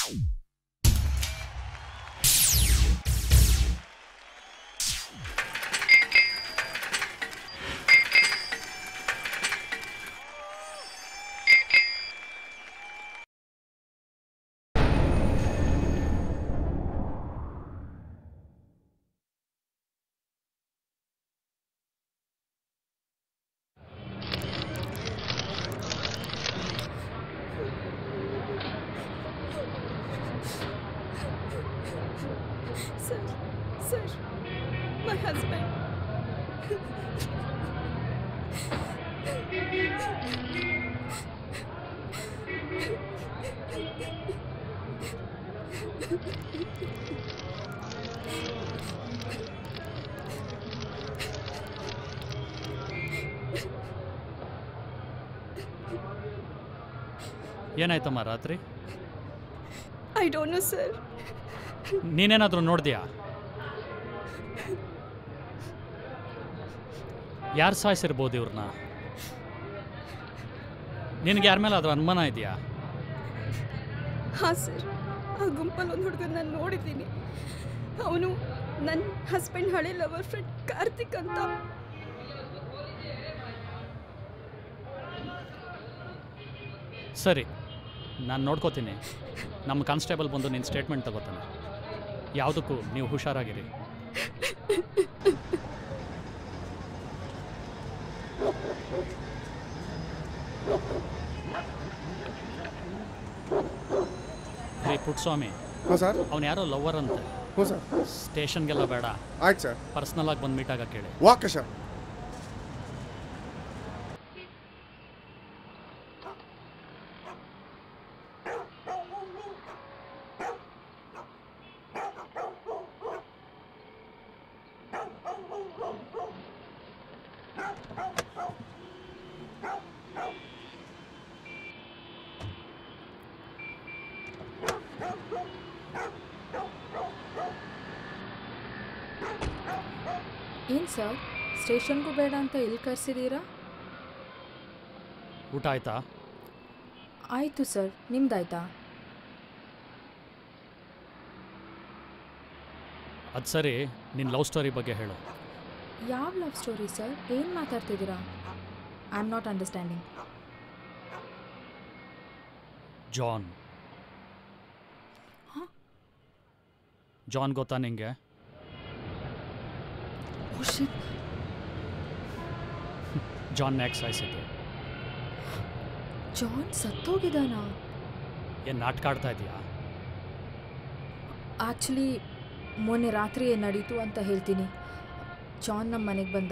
Sir, sir, my husband. ಏನಾಯ್ತಮ್ಮ ರಾತ್ರಿ I don't know, sir. ನೀನೇನಾದರೂ ನೋಡ್ದ್ಯಾ ಯಾರು ಸಾಯಿಸಿರ್ಬೋದು ಇವ್ರನ್ನ ನಿನಗೆ ಯಾರ ಮೇಲೆ ಅದ್ರ ಅನುಮಾನ ಇದೆಯಾ ಹಾಂ ಸರ್ ಆ ಗುಂಪಲ್ಲಿ ಒಂದು ಹುಡುಗನ ನಾನು ನೋಡಿದ್ದೀನಿ ಅವನು ನನ್ನ ಹಸ್ಬೆಂಡ್ ಹಳೆ ಲವರ್ ಫ್ರೆಂಡ್ ಕಾರ್ತಿಕ್ ಅಂತ ಸರಿ ನಾನು ನೋಡ್ಕೋತೀನಿ ನಮ್ಮ ಕಾನ್ಸ್ಟೇಬಲ್ ಬಂದು ನಿನ್ನ ಸ್ಟೇಟ್ಮೆಂಟ್ ತಗೋತಾನೆ ಯಾವುದಕ್ಕೂ ನೀವು ಹುಷಾರಾಗಿರಿ ರೀ ಪುಟ್ಸ್ವಾಮಿ ಹ್ಞೂ ಸರ್ ಅವ್ನು ಯಾರೋ ಲವರ್ ಅಂತೆ ಹ್ಞೂ ಸರ್ ಸ್ಟೇಷನ್ಗೆಲ್ಲ ಬೇಡ ಆಯ್ತು ಸರ್ ಪರ್ಸ್ನಲ್ ಆಗಿ ಬಂದು ಮೀಟ್ ಆಗಕ್ಕೆ ಹೇಳಿ ಓಕೆ ಸರ್ ಏನು ಸರ್ ಸ್ಟೇಷನ್ಗೂ ಬೇಡ ಅಂತ ಇಲ್ಲಿ ಕರೆಸಿದ್ದೀರಾ ಊಟ ಆಯ್ತಾ ಆಯಿತು ಸರ್ ನಿಮ್ದಾಯ್ತಾ ಅದು ಸರಿ ನಿನ್ನ ಲವ್ ಸ್ಟೋರಿ ಬಗ್ಗೆ ಹೇಳು ಯಾವ ಲವ್ ಸ್ಟೋರಿ ಸರ್ ಏನು ಮಾತಾಡ್ತಿದ್ದೀರಾ I am not understanding John John ಗೊತ್ತಾ ನಿಂಗೆ ಜಾನ್ ಯಾಕೆ ಸಾಯಿಸಿದ್ದು ಜಾನ್ ಸತ್ತೋಗಿದ್ದಾನಾ ಏನು ನಾಟಕ ಆಡ್ತಾ ಇದೆಯಾ ಆ್ಯಕ್ಚುಲಿ ಮೊನ್ನೆ ರಾತ್ರಿ ಏನು ನಡೀತು ಅಂತ ಹೇಳ್ತೀನಿ ಜಾನ್ ನಮ್ಮ ಮನೆಗೆ ಬಂದ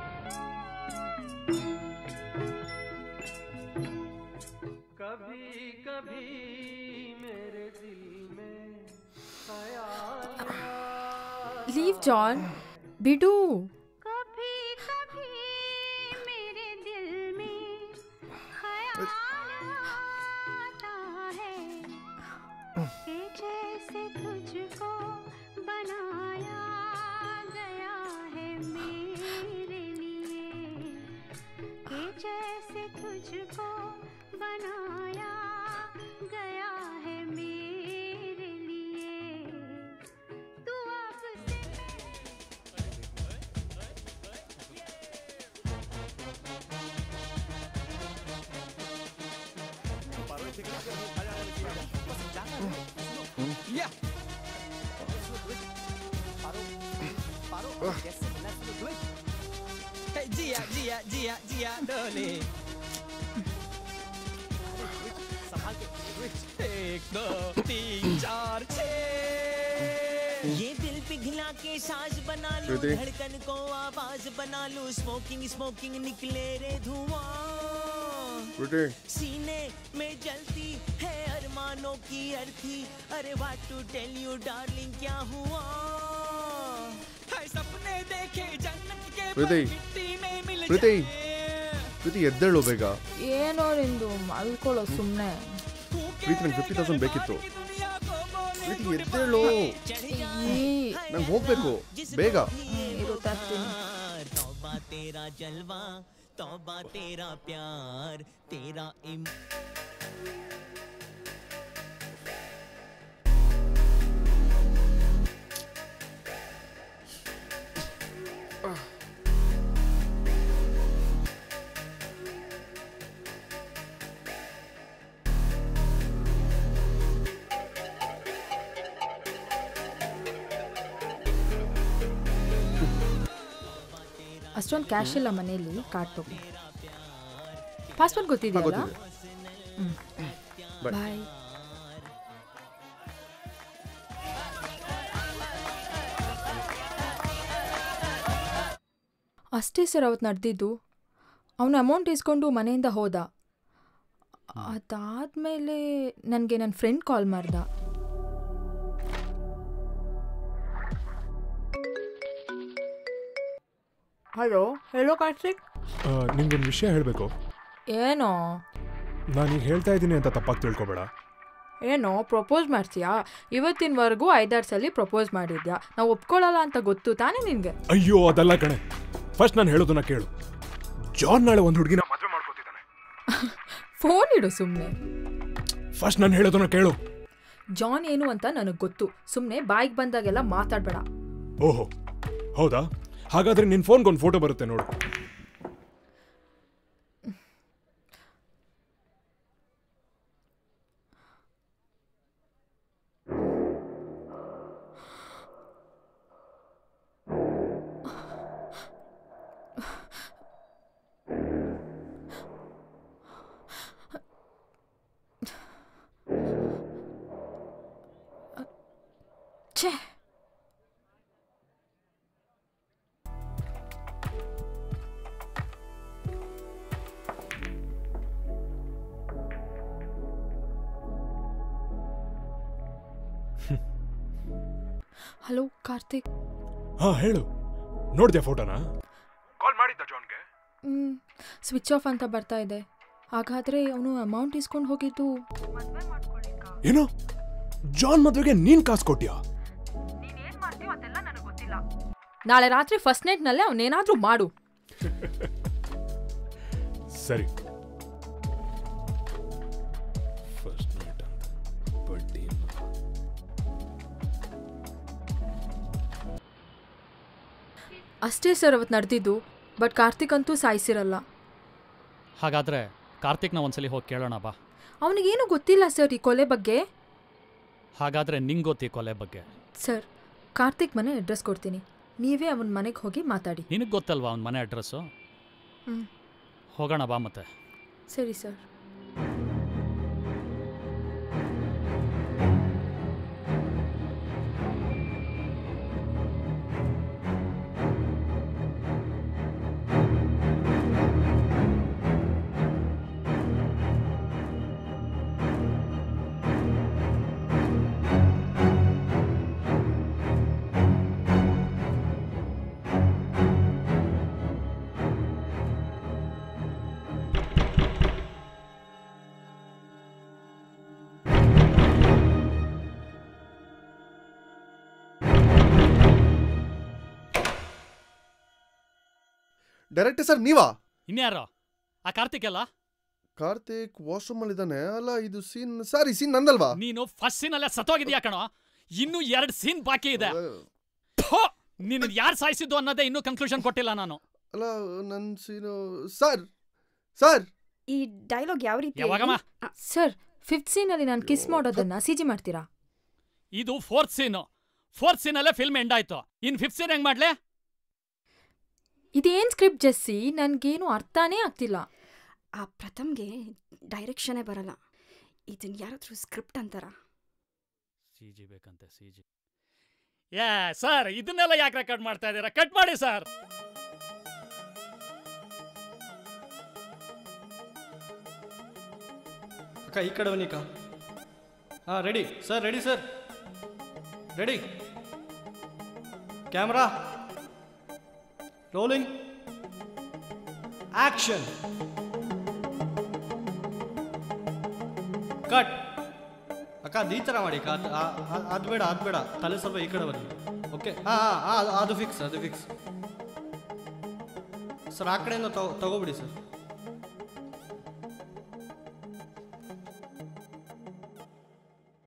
ಲೀವ್ ಜಾನ್ ಬಿಡು कभी कभी मेरे दिल में ख्याल आता है कि जैसे तुझको बनाया गया है मेरे लिए कि जैसे तुझको बनाया गया है मेरे लिए तू अब से जिया जिया जिया जिया डोले एक दो तीन चार छः ये दिल पिघला के साज बना लूं श्रुति। धड़कन को आवाज बना लूं स्मोकिंग स्मोकिंग निकले रे धुआं ಬಿಟ್ಟಿ सीने में जलती है अरमानों की अर्थी अरे what to tell you darling क्या हुआ है सपने देखे जन्नत के पल ಪ್ರೀತಿ मिट्टी में मिल ಪ್ರೀತಿ जाए ಪ್ರೀತಿ ಎದ್ದೇಳು ಬೇಗ ಏನೋ ನಿಂದು ಮಲ್ಕೊಳ್ಳೋ ಸುಮ್ಮನೆ ಪ್ರೀತಿ ನಂಗೆ ಫಿಫ್ಟಿ ತೌಸಂಡ್ ಬೇಕಿತ್ತು ಪ್ರೀತಿ ಎದ್ದೇಳು ನಂಗೆ ಹೋಗ್ಬೇಕು ಬೇಗ ಇರು ತರ್ತೀನಿ तौबा तेरा जलवा तौबा तेरा प्यार तेरा इम ಅಷ್ಟೊಂದು ಕ್ಯಾಶ್ ಇಲ್ಲ ಮನೆಯಲ್ಲಿ ಕಾರ್ಡ್ ತಗೋ ಪಾಸ್ವರ್ಡ್ ಗೊತ್ತಿದೆಯಲ್ಲ ಗೊತ್ತಿದೆ Bye. ಬಾಯ್ ಅಷ್ಟೇ ಸರ್ ಅವತ್ತು ನಡೆದಿದ್ದು ಅವನು ಅಮೌಂಟ್ ಇಸ್ಕೊಂಡು ಮನೆಯಿಂದ ಹೋದ ಅದಾದಮೇಲೆ ನನಗೆ ನನ್ನ ಫ್ರೆಂಡ್ ಕಾಲ್ ಮಾಡ್ದ ಹಲೋ ಹೇಳೋ ಕಾರ್ತಿಕ್ ನಿಂಗೊಂದು ವಿಷಯ ಹೇಳಬೇಕು ಏನೋ ನಾನೀಗ ಹೇಳ್ತಾ ಇದ್ದೀನಿ ಅಂತ ತಪ್ಪಾಗಿ ತಿಳ್ಕೊಬೇಡ ಏನೋ ಪ್ರಪೋಸ್ ಮಾಡ್ತೀಯಾ ಇವತ್ತಿನವರೆಗೂ ಐದಾರು ಸಲ ಪ್ರಪೋಸ್ ಮಾಡಿದ್ಯಾ ನಾವು ಒಪ್ಕೊಳ್ಳಲ್ಲ ಅಂತ ಗೊತ್ತು ತಾನೇ ನಿನಗೆ ಅಯ್ಯೋ ಅದಲ್ಲ ಕಣೆ ಫಸ್ಟ್ ನಾನು ಹೇಳೋದನ್ನ ಕೇಳು ಜಾನ್ ನಾಳೆ ಒಂದು ಹುಡುಗಿನ ಮದುವೆ ಮಾಡ್ಕೋತಿದ್ದಾನೆ ಫೋನ್ ಇಡು ಸುಮ್ಮನೆ ಫಸ್ಟ್ ನಾನು ಹೇಳೋದನ್ನ ಕೇಳು ಜಾನ್ ಏನು ಅಂತ ನನಗೆ ಗೊತ್ತು ಸುಮ್ಮನೆ ಬಾಯಿಗೆ ಬಂದಾಗೆಲ್ಲ ಮಾತಾಡಬೇಡ ಓಹೋ ಹೌದಾ ಹಾಗಾದ್ರೆ ನಿನ್ನ ಫೋನ್ಗೆ ಒಂದು ಫೋಟೋ ಬರುತ್ತೆ ನೋಡು ಛೇ ಹಲೋ ಕಾರ್ತಿಕ್ ಹಾ ಹೇಳು ನೋಡಿದ್ಯಾ ಫೋಟೋನ ಕಾಲ್ ಮಾಡಿದ್ದ ಜಾನ್ಗೆ ಸ್ವಿಚ್ ಆಫ್ ಅಂತ ಬರ್ತಾ ಇದೆ ಹಾಗಾದರೆ ಅವನು ಅಮೌಂಟ್ ಇಸ್ಕೊಂಡು ಹೋಗಿದ್ದು ಏನು ಜಾನ್ ಮದುವೆಗೆ ನೀನ್ ಕಾಸು ಕೊಟ್ಯಾ ನಾಳೆ ರಾತ್ರಿ ಫಸ್ಟ್ ನೈಟ್ನಲ್ಲೇ ಅವನೇನಾದರೂ ಮಾಡು ಸರಿ ಫಸ್ಟ್ ನೈಟ್ ಅಂತ ಬಡ್ಡಿ ಅಷ್ಟೇ ಸರ್ ಅವತ್ತು ನಡೆದಿದ್ದು ಬಟ್ ಕಾರ್ತಿಕ್ ಅಂತೂ ಸಾಯಿಸಿರಲ್ಲ ಹಾಗಾದರೆ ಕಾರ್ತಿಕ್ನ ಒಂದ್ಸಲಿ ಹೋಗಿ ಕೇಳೋಣ ಬಾ ಅವನಿಗೇನು ಗೊತ್ತಿಲ್ಲ ಸರ್ ಈ ಕೊಲೆ ಬಗ್ಗೆ ಹಾಗಾದರೆ ನಿಂಗೆ ಗೊತ್ತಿ ಕೊಲೆ ಬಗ್ಗೆ ಸರ್ ಕಾರ್ತಿಕ್ ಮನೆ ಅಡ್ರೆಸ್ ಕೊಡ್ತೀನಿ ನೀವೇ ಅವನ ಮನೆಗೆ ಹೋಗಿ ಮಾತಾಡಿ ನಿನಗೆ ಗೊತ್ತಲ್ವಾ ಅವ್ನ ಮನೆ ಅಡ್ರೆಸ್ಸು ಹ್ಮ್. ಹೋಗೋಣ ಬಾ ಮತ್ತೆ ಸರಿ ಸರ್ ಡೈರೆಕ್ಟರ್ ಸರ್ ನೀವಾ ಇನ್ಯಾರೋ ಆ ಕಾರ್ತಿಕ್ ಅಲ್ಲ ಕಾರ್ತಿಕ್ ವಾಶ್ರೂಮ್ ಅಲ್ಲಿ ಇದ್ದಾನೆ ಅಲ್ಲ ಇದು ಸೀನ್ ಸರ್ ಈ ಸೀನ್ ನಂದಲ್ವಾ ನೀನು ಫಸ್ಟ್ ಸೀನಲ್ಲೇ ಸತ್ತೋಗಿದ್ಯಾ ಕಣೋ ಇನ್ನೂ ಎರಡು ಸೀನ್ ಬಾಕಿ ಇದೆ ನಿನ್ನ ಯಾರು ಸಾಯಿಸಿದ್ದು ಅನ್ನೋದೇ ಇನ್ನೂ ಕನ್ಕ್ಲೂಷನ್ ಕೊಟ್ಟಿಲ್ಲ ನಾನು ಅಲ್ಲ ನನ್ನ ಸೀನು ಸರ್ ಸರ್ ಈ ಡೈಲಾಗ್ ಯಾವ ರೀತಿ ಯಾವಾಗಮ್ಮ ಸರ್ ಫಿಫ್ತ್ ಸೀನಲ್ಲಿ ನಾನು ಕಿಸ್ ಮಾಡೋದನ್ನ ಸಿ ಜಿ ಮಾಡ್ತೀರಾ ಇದು ಫೋರ್ತ್ ಸೀನು ಫೋರ್ತ್ ಸೀನಲ್ಲೇ ಫಿಲ್ಮ್ ಎಂಡ್ ಆಯ್ತು ಇನ್ ಫಿಫ್ತ್ ಸೀನ್ ಹೆಂಗ್ ಮಾಡ್ಲೆ ಇದೇನು ಸ್ಕ್ರಿಪ್ಟ್ ಜೆಸ್ಸಿ ನನಗೇನು ಅರ್ಥನೇ ಆಗ್ತಿಲ್ಲ ಆ ಪ್ರಥಮ್ಗೆ ಡೈರೆಕ್ಷನೇ ಬರಲ್ಲ ಇದನ್ನ ಯಾರಾದ್ರೂ ಸ್ಕ್ರಿಪ್ಟ್ ಅಂತಾರ ಸಿ ಜಿ ಬೇಕಂತೆ ಸಿ ಜಿ ಯಾ ಸರ್ ಇದನ್ನೆಲ್ಲ ಯಾಕೆ ರೆಕಾರ್ಡ್ ಮಾಡ್ತಾ ಇದ್ದೀರಾ ಕಟ್ ಮಾಡಿ ಸರ್ ಅಕ್ಕ ಈ ಕಡೆ ಬನ್ನಿ ಅಕ್ಕ ಹಾಂ ready sir ready sir ready camera rolling action cut ಅಕ್ಕ ಅದು ಈ ಥರ ಮಾಡಿ ಅಕ್ಕ ಅದು ಆ- ಆ- ಅದು ಬೇಡ ಅದು ಬೇಡ ತಲೆ ಸ್ವಲ್ಪ ಈ ಕಡೆ ಬನ್ನಿ ಓಕೆ ಹಾಂ ಹಾಂ ಅದು ಫಿಕ್ಸ್ ಅದು ಫಿಕ್ಸ್ ಸರ್ ಆ ಕಡೆಯಿಂದ ತಗೋ ತಗೋಬಿಡಿ ಸರ್